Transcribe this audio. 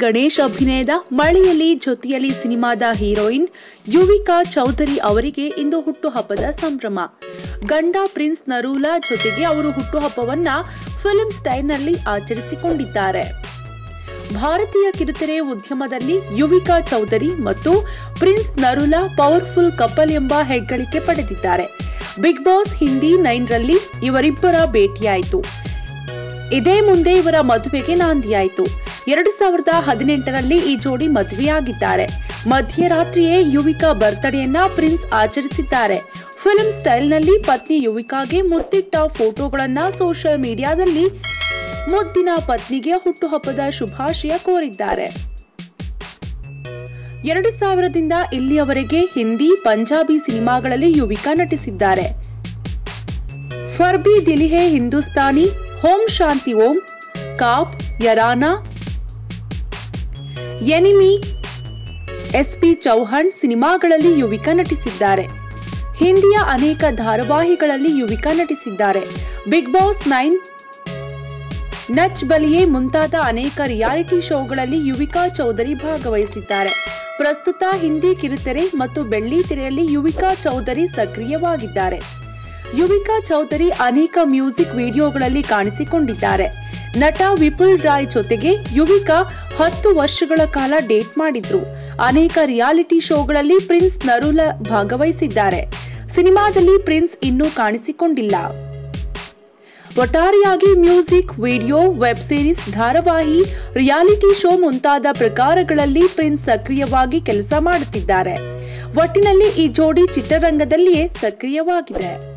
ಗಣೇಶ್ ಅಭಿನಯದ ಮಳೆಯಲ್ಲಿ ಜೊತೆಯಲ್ಲಿ ಸಿನಿಮಾದ ಹೀರೋಯಿನ್ ಯುವಿಕಾ ಚೌಧರಿ ಅವರಿಗೆ ಇಂದು ಹುಟ್ಟುಹಬ್ಬದ ಸಂಭ್ರಮ ಗಂಡ ಪ್ರಿನ್ಸ್ ನರೂಲಾ ಜೊತೆಗೆ ಅವರು ಹುಟ್ಟುಹಬ್ಬವನ್ನ ಫಿಲ್ಮ್ ಸ್ಟೈಲ್ನಲ್ಲಿ ಆಚರಿಸಿಕೊಂಡಿದ್ದಾರೆ ಭಾರತೀಯ ಕಿರುತೆರೆ ಉದ್ಯಮದಲ್ಲಿ ಯುವಿಕಾ ಚೌಧರಿ ಮತ್ತು ಪ್ರಿನ್ಸ್ ನರುಲಾ ಪವರ್ಫುಲ್ ಕಪಲ್ ಎಂಬ ಹೆಗ್ಗಳಿಕೆ ಪಡೆದಿದ್ದಾರೆ ಬಿಗ್ ಬಾಸ್ ಹಿಂದಿ ನೈನ್ ರಲ್ಲಿ ಇವರಿಬ್ಬರ ಭೇಟಿಯಾಯಿತು ಇದೇ ಮುಂದೆ ಇವರ ಮದುವೆಗೆ ನಾಂದಿಯಾಯಿತು ಎರಡು ಸಾವಿರದ ಹದಿನೆಂಟರಲ್ಲಿ ಈ ಜೋಡಿ ಮದುವೆಯಾಗಿದ್ದಾರೆ ಮಧ್ಯರಾತ್ರಿಯೇ ಯುವಿಕಾ ಬರ್ತ್ಡೇಯನ್ನ ಪ್ರಿನ್ಸ್ ಆಚರಿಸಿದ್ದಾರೆ ಫಿಲ್ಮ್ ಸ್ಟೈಲ್ನಲ್ಲಿ ಪತ್ನಿ ಯುವಿಕಾಗೆ ಮುತ್ತಿಟ್ಟ ಫೋಟೋಗಳನ್ನ ಸೋಷಿಯಲ್ ಮೀಡಿಯಾದಲ್ಲಿ ಮುದ್ದಿನ ಪತ್ನಿಗೆ ಹುಟ್ಟುಹಬ್ಬದ ಶುಭಾಶಯ ಕೋರಿದ್ದಾರೆ ಎರಡು ಸಾವಿರದಿಂದ ಇಲ್ಲಿಯವರೆಗೆ ಹಿಂದಿ ಪಂಜಾಬಿ ಸಿನಿಮಾಗಳಲ್ಲಿ ಯುವಿಕಾ ನಟಿಸಿದ್ದಾರೆ ಫರ್ಬಿ ದಿಲಿಹೆ ಹಿಂದೂಸ್ತಾನಿ ಹೋಮ್ ಶಾಂತಿ ಓಂ ಕಾಪ್ ಯರಾನಾ ಎನಿಮಿ ಎಸ್ಪಿ ಚೌಹಾಣ್ ಸಿನಿಮಾಗಳಲ್ಲಿ ಯುವಿಕಾ ನಟಿಸಿದ್ದಾರೆ ಹಿಂದಿಯ ಅನೇಕ ಧಾರಾವಾಹಿಗಳಲ್ಲಿ ಯುವಿಕಾ ನಟಿಸಿದ್ದಾರೆ Bigg Boss nine Nach Baliye ಮುಂತಾದ ಅನೇಕ ರಿಯಾಲಿಟಿ ಶೋಗಳಲ್ಲಿ ಯುವಿಕಾ ಚೌಧರಿ ಭಾಗವಹಿಸಿದ್ದಾರೆ ಪ್ರಸ್ತುತ ಹಿಂದಿ ಕಿರುತೆರೆ ಮತ್ತು ಬೆಳ್ಳಿ ತೆರೆಯಲ್ಲಿ ಯುವಿಕಾ ಚೌಧರಿ ಸಕ್ರಿಯವಾಗಿದ್ದಾರೆ ಯುವಿಕಾ ಚೌಧರಿ ಅನೇಕ ಮ್ಯೂಸಿಕ್ ವಿಡಿಯೋಗಳಲ್ಲಿ ಕಾಣಿಸಿಕೊಂಡಿದ್ದಾರೆ ನಟ ವಿಪುಲ್ ರಾಯ್ ಜೊತೆಗೆ ಯುವಿಕಾ ಹತ್ತು ವರ್ಷಗಳ ಕಾಲ ಡೇಟ್ ಮಾಡಿದ್ರು ಅನೇಕ ರಿಯಾಲಿಟಿ ಶೋಗಳಲ್ಲಿ ಪ್ರಿನ್ಸ್ ನರುಲಾ ಭಾಗವಹಿಸಿದ್ದಾರೆ ಸಿನಿಮಾದಲ್ಲಿ ಪ್ರಿನ್ಸ್ ಇನ್ನೂ ಕಾಣಿಸಿಕೊಂಡಿಲ್ಲ ಒಟ್ಟಾರೆಯಾಗಿ ಮ್ಯೂಸಿಕ್ ವಿಡಿಯೋ ವೆಬ್ ಸೀರೀಸ್ ಧಾರಾವಾಹಿ ರಿಯಾಲಿಟಿ ಶೋ ಮುಂತಾದ ಪ್ರಕಾರಗಳಲ್ಲಿ ಪ್ರಿನ್ಸ್ ಸಕ್ರಿಯವಾಗಿ ಕೆಲಸ ಮಾಡುತ್ತಿದ್ದಾರೆ ಒಟ್ಟಿನಲ್ಲಿ ಈ ಜೋಡಿ ಚಿತ್ರರಂಗದಲ್ಲಿಯೇ ಸಕ್ರಿಯವಾಗಿದೆ